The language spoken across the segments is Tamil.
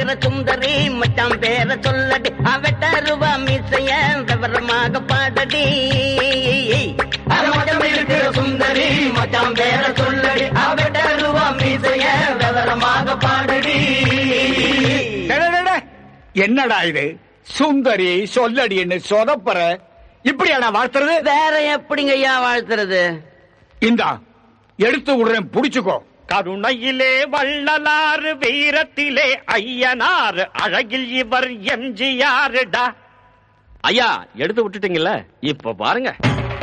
இருக்கிற சுந்தரி மச்சான் பேர சொல்லடி அவட்ட ரூபா மீசைய விவரமாக பாடடி மச்சான் இருக்கிற சுந்தரி மச்சான் பேர சொல்லடி அவட்ட ரூபா மீசைய விவரமாக பாடடி டே, டே, டே. என்னடா இது சுந்தரி சொல்லடின்னு சொதப்பற இப்படியாடா வாழ்த்துறது வேற எப்படிங்க ஐயா வாழ்த்துறது இந்தா எடுத்து விடுறேன் புடிச்சுக்கோ கருணையிலே வள்ளலாறு வீரத்திலே ஐயனார் அழகில் இவர் எம்ஜிஆருடா ஐயா எடுத்து விட்டுட்டீங்கல்ல இப்ப பாருங்க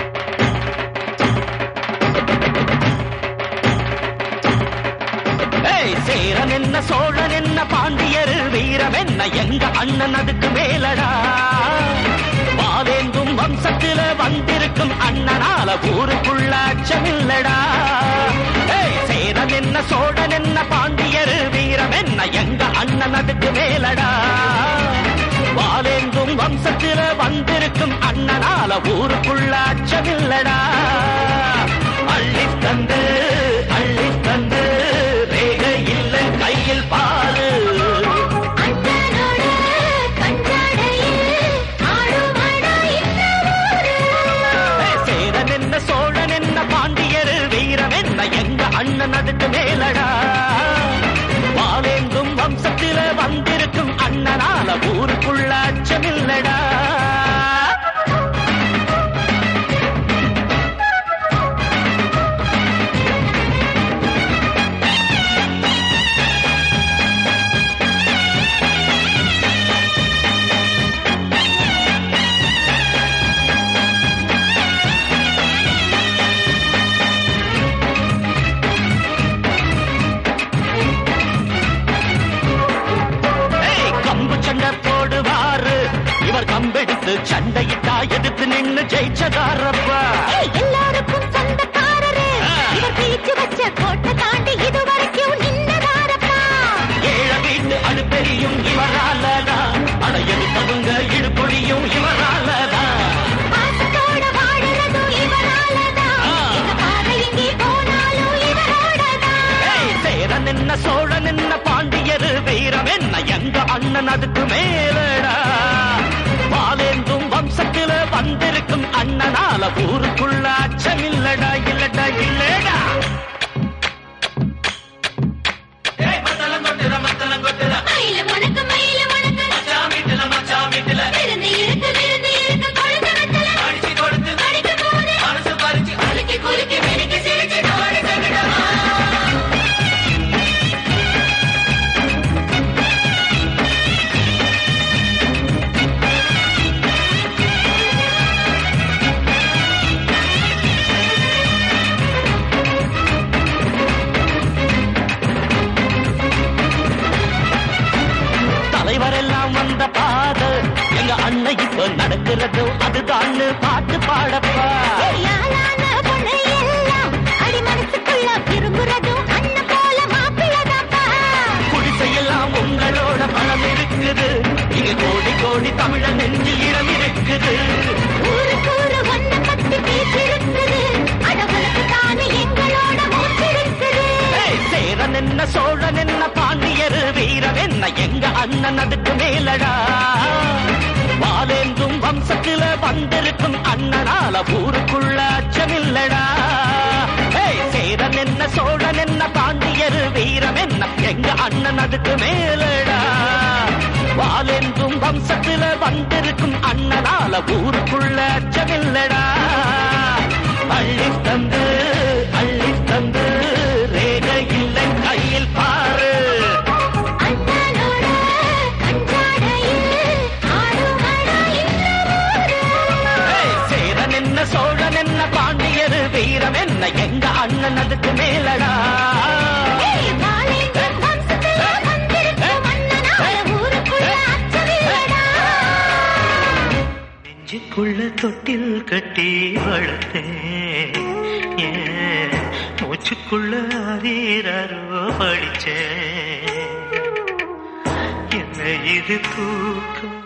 ஏய், சேரன் என்ன சோழன் என்ன பாண்டியர் வீரம் என்ன எங்க அண்ணன் அதுக்கு மேலடா வாவேந்தும் வம்சத்தில வந்திருக்கும் அண்ணனால ஊருக்குள்ள அச்சமில்லடா ஏய், சேரன் என்ன சோழன் என்ன பாண்டியர் வீரம் என்ன எங்க அண்ணன் அதுக்கு மேலடா வாவேந்தும் வம்சத்தில வந்திருக்கும் அண்ணனால ஊருக்குள்ள அச்சமில்லடா அள்ளி தந்து அள்ளி தந்து ரேக இல்ல கையில் பாரு அண்ணனோட கஞ்சாடையில் ஆடுமடா இந்த ஊரு. சேரன் என்ன சோழன் என்ன பாண்டியர் வீரம் என்ன எங்க அண்ணன் அதுக்கு மேலடா வாழேந்தும் வம்சத்தில வந்திருக்கும் அண்ணனால ஊருக்குள்ள அச்சமில்லடா ஏய், கம்பு சண்டை போடுவாரு இவர் கம்பெடுத்து சண்டையிட்டா எதிர்த்து நின்னு ஜெயிச்சதாரப்பா ஏய், எல்லாருக்கும் சொந்தக்காரரு. இவர் பிரிச்சு வச்ச கோட்டை தாண்டி இதுவரைக்கும் நின்னதாரப்பா. ஏழ வீட்டு அடுப்பெரியும் இவராலதான் அட எடுத்தவங்க இடுப்பொழியும் இவராலதான் பாசத்தோட வாழுறதும் இவராலதான். எங்க பாதை எங்கே போனாலும் இவரோடதான். ஏய், சேரன் என்ன சோழன் என்ன பாண்டியர் வீரம் என்ன எங்க அண்ணன் அதுக்கு மேலடா பாலேந்தும் வம்சத்தில வந்திருக்கும் அண்ணனால ஊருக்குள்ள அச்சமில்லடா இல்லடா இல்லடா மயில முனக்கு, மயில முனக்கு. விருந்து இருக்கு, விருந்து இருக்கு, கொழுந்து வெத்தலை. அடிக்கும் போது குலுக்கி, குலுக்கி, மினுக்கி, சிரிச்சு தோடு தகடமா. தலைவரெல்லாம் வந்த பாத எங்க அண்ணன் இப்ப நடக்கிறது அதுதான் பாட்டு பாடப்பா யாரான பொண்ணு எல்லாம் அடி மனசுக்குள்ள விரும்புறதும் அண்ணன் போல மாப்பிள்ளதாப்பா. குடிசையெல்லாம் உங்களோட பணம் இருக்குது இங்க கோடி கோடி தமிழ நெஞ்சில் இடம் இருக்குது ஊருக்கு ஊரு ஒண்ண பத்தி பேசிருக்குது. அடவளுக்கு தானே எங்களோட மூச்சிருக்குது. ஏய், சேரன் என்ன சோழன் என்ன பாண்டியர் வீரம் என்ன எங்க அண்ணன் அதுக்கு மேலடா வாலேந்தும் வம்சத்தில வந்திருக்கும் அண்ணனால ஊருக்குள்ள அச்சமில்லடா ஏய், சேரன் என்ன சோழன் என்ன பாண்டியர் வீரம் என்ன எங்க அண்ணன் அதுக்கு மேலடா வாலென்றும் வம்சத்தில வந்திருக்கும் அண்ணனால ஊருக்குள்ள அச்சமில்லடா அள்ளி தந்து அள்ளி தந்து ரேக இல்லை கையில் பாரு அண்ணனோட கஞ்சாடையில் ஆடுமடா இந்த ஊரு. ஏய், சேரன் என்ன சோழன் என்ன பாண்டியர் வீரம் என்ன எங்க அண்ணன் அதுக்கு மேலடா ஏய், வாழேந்திர வம்சத்துல வந்திருக்கும் அண்ணனால ஊருக்குள்ள அச்சமில்லடா. நெஞ்சுக்குள்ள தொட்டில் கட்டி வளர்த்தேன் ஏன் மூச்சுக்குள்ள அரீரோ படிச்சேன் என்ன இது தூக்கம்